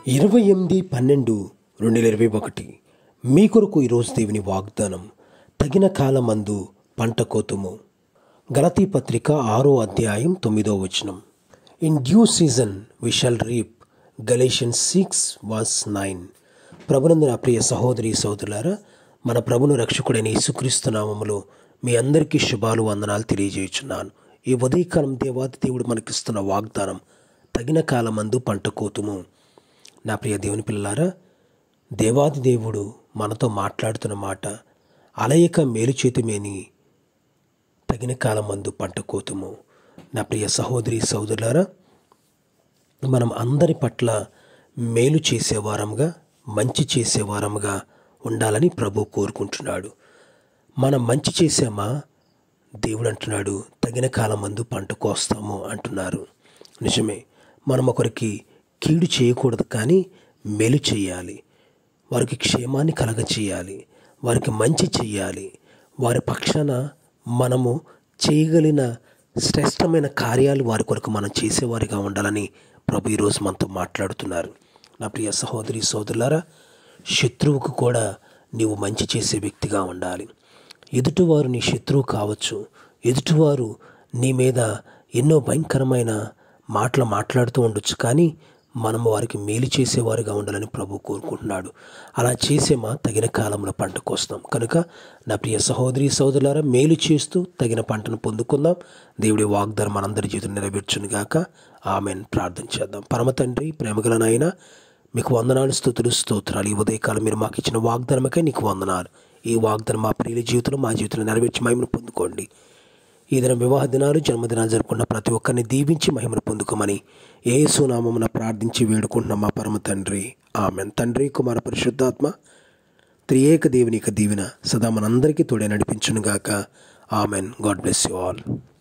ఇరవై ఎనిమిది పన్నెండు రెండు వేల ఇరవై ఒకటి మీ కొరకు ఈరోజు దేవుని వాగ్దానం తగిన కాలమందు పంట కోతుము గలతీ పత్రిక ఆరో అధ్యాయం తొమ్మిదో వచనం in due season we shall reap Galatian six verse nine ప్రభునందు నా ప్రియ సహోదరి సహోదరులారా మన ప్రభును రక్షకుడైన యేసుక్రీస్తు నామములో మీ అందరికీ శుభాలు వందనాలు తెలియజేయుచున్నాను ఈ ఉదయకాలం దేవాది దేవుడు మనకిస్తున్న వాగ్దానం తగిన కాలమందు పంట కోతుము నా ప్రియ దేవుని పిల్లలారా దేవాది దేవుడు మనతో మాట్లాడుతున్న మాట అలయక మేలు చేతుమేని తగిన కాలమందు పంట కోతుము నా ప్రియ సహోదరి సహోదరులారా మనం అందరి పట్ల మేలు చేసేవారముగా మంచి చేసేవారముగా ఉండాలని ప్రభు కోరుకుంటున్నాడు మనం మంచి చేసామా దేవుడు అంటున్నాడు తగిన కాలమందు పంట కోస్తాము అంటున్నారు నిజమే మనం ఒకరికి కీడు చేయకూడదు కానీ మేలు చేయాలి వారికి క్షేమాన్ని కలగ చేయాలి వారికి మంచి చేయాలి వారి పక్షాన మనము చేయగలిగిన శ్రేష్టమైన కార్యాలు వారి కొరకు మనం చేసేవారిగా ఉండాలని ప్రభు ఈరోజు మనతో మాట్లాడుతున్నారు నా ప్రియ సహోదరి సోదరులారా శత్రువుకు కూడా నీవు మంచి చేసే వ్యక్తిగా ఉండాలి ఎదుటివారు నీ శత్రువు కావచ్చు ఎదుటివారు నీ మీద ఎన్నో భయంకరమైన మాటలు మాట్లాడుతూ ఉండొచ్చు కానీ మనము వారికి మేలు చేసేవారుగా ఉండాలని ప్రభు కోరుకుంటున్నాడు అలా చేసేమా తగిన కాలంలో పంట కోస్తాం కనుక నా ప్రియ సహోదరి సహోదరులారా మేలు చేస్తూ తగిన పంటను పొందుకుందాం దేవుడి వాగ్దానం మనందరి జీవితం నెరవేర్చునుగాక ఆమెన్ ప్రార్థన చేద్దాం పరమ తండ్రి ప్రేమగల నాయన మీకు వందనాలు స్థుతులు స్తోత్రాలు ఈ ఉదయకాలం మీరు మాకు ఇచ్చిన వాగ్దానమకే నీకు వందనాలు ఈ వాగ్దానం మా ప్రియుల జీవితంలో మా జీవితంలో నెరవేర్చి మహిమను పొందుకోండి ఈ దినం వివాహ దినాలు జన్మదినాలు జరుపుకున్న ప్రతి ఒక్కరిని దీవించి మహిమను పొందుకోమని ఏ సునామమున ప్రార్థించి వేడుకుంటున్న మా పరమ తండ్రి ఆమెన్ తండ్రి కుమార పరిశుద్ధాత్మ త్రియేక దేవుని యొక్క దీవెన సదా మనందరికీ తోడే నడిపించునుగాక amen God bless you all